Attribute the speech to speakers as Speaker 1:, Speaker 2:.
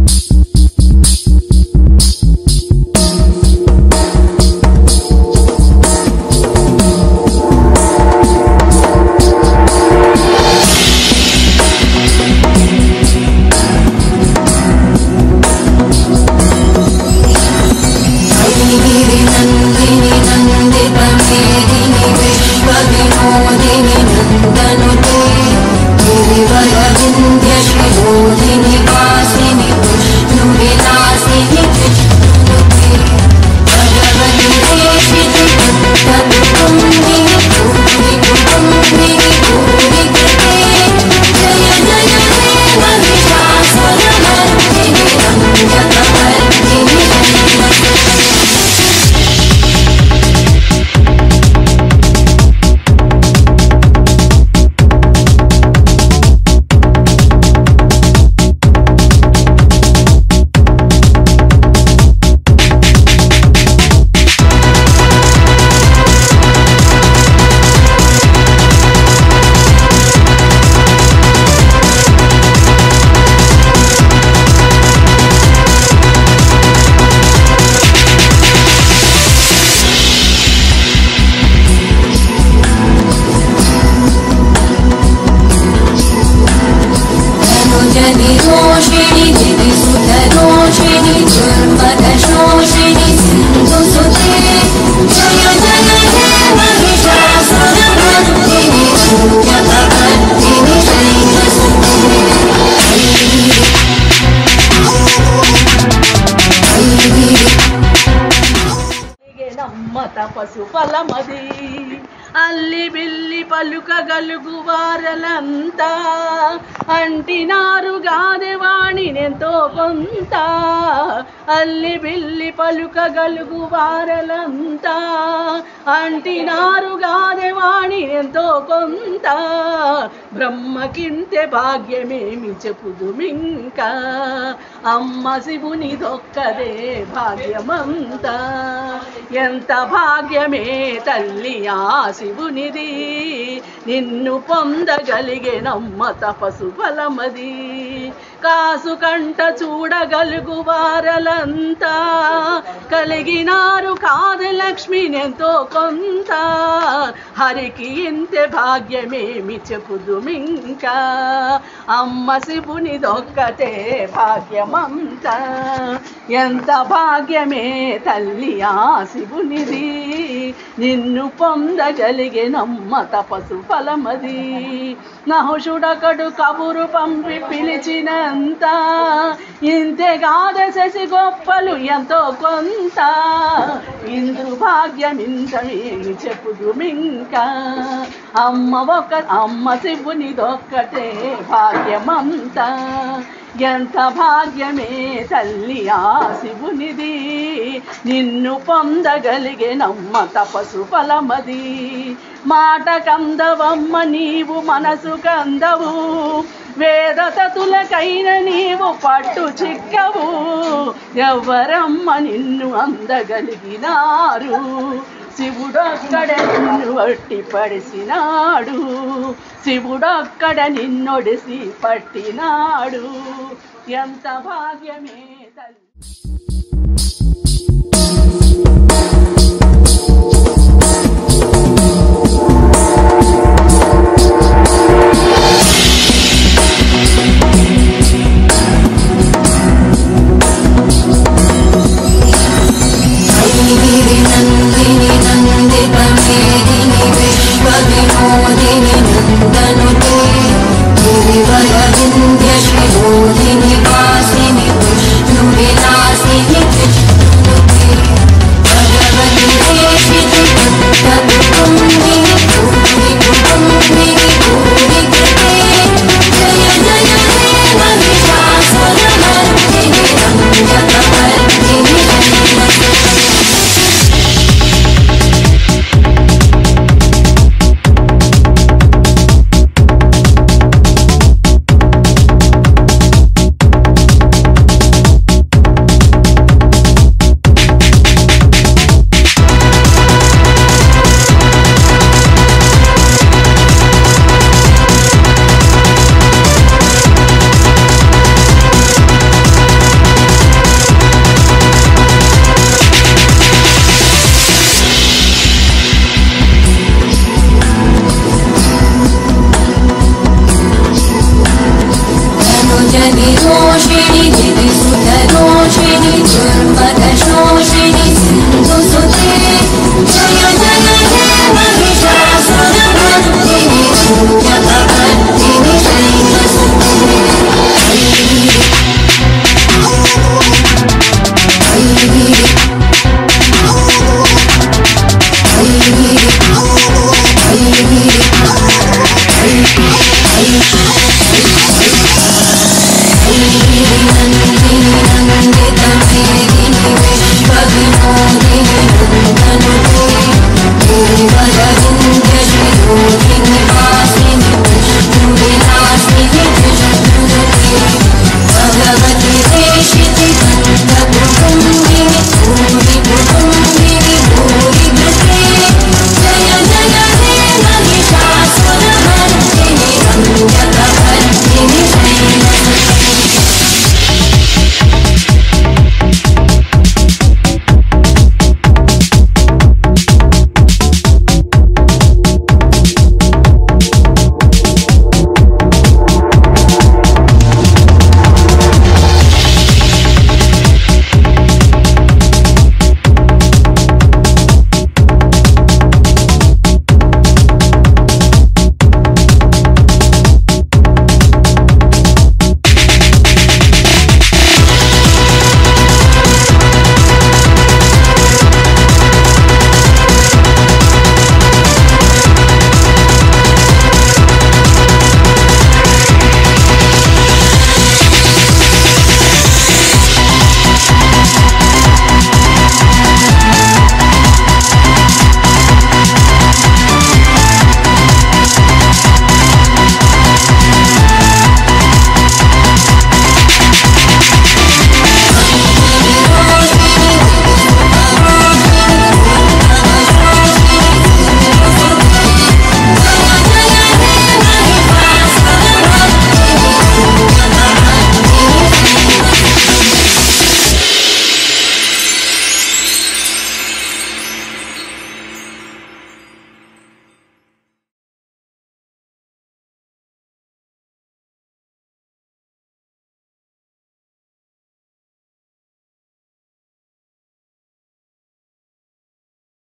Speaker 1: नन्दिनि नन्दितमेदिनि विश्वविनोदिनि नन्दनुते गिरिवरविन्द्यशिरोधिनि वासिनि विष्णुविलासिनि विष्णुनुते भगवति देशिनि तत्कुम्भिनि भूरि कुटुम्बिनि भूरि कृते जय जय हे महिषासुरमर्दिनि रञ्जनमर्दिनि धनुजनि रोषिणि गिरिसुतरोषिणि दुर्मदशोषिणि सिन्धुसुते जय जय हे महिषासुरमर्दिनि रञ्जनमर्दिनि शैलसुते
Speaker 2: నమ్మ తపసు ఫలమది అల్లి బిల్లి పలుకగలుగు వారలంతా అంటినారు గాదెవాణినెంతో కొంత అల్లి బిల్లి పలుకగలుగు వారలంతా అంటినారు గాదెవాణినెంతో కొంత బ్రహ్మకింతే భాగ్యమేమి చెప్పుదుమింకా అమ్మ శివుని దొక్కదే భాగ్యమంతా ఎంత భాగ్యమే తల్లి ఆ శివునిది నిన్ను పొందగలిగే నమ్మ తపసు ఫలమది కాసు కంట చూడగలుగు వారలంతా కలిగినారు కాదు లక్ష్మినెంతో కొంత హరికి ఇంతే భాగ్యమేమి చెప్పుదుమింకా అమ్మ శివుని దొక్కతే భాగ్యమంతా ఎంత భాగ్యమే తల్లి ఆ శివునిది నిన్ను పొందగలిగే నమ్మ తపసు ఫలమది నహుషుడకడు కబురు పంపి పిలిచినంత ఇంతేగాద శశి గొప్పలు ఎంతో కొంత ఇంద్రు భాగ్యం ఇంతమేమి చెప్పుదు మింకా అమ్మ ఒక అమ్మ శివుని దొక్కటే భాగ్యమంతా ఎంత భాగ్యమే తల్లి ఆ శివునిది నిన్ను పొందగలిగే నమ్మ తపసు ఫలమది మాట కందవమ్మ నీవు మనసు కందవు వేదతతులకైన నీవు పట్టు చిక్కవు ఎవరమ్మ నిన్ను అందగలిగినారు శివుడొక్కడ నిన్ను వట్టి పడిసినాడు శివుడొక్కడ నిన్నొడిసి పట్టినాడు ఎంత భాగ్యమే తల్లి
Speaker 1: नन्दिनि नन्दितमेदिनि विश्वविनोदिनि नन्दनुते गिरिवरविन्द्यशिरोधिनि वासिनि विष्णुविलासिनि धनुजनिरोषिणि गिरिसुतरोषिणि दुर्मदशोषिणि सिन्धुसुते जय जय हे महिषासुरमर्दिनि शून्यकवर्दिनि शैलसुते नन्दितमेदिनि विश्वविनोदिनि नन्दनुते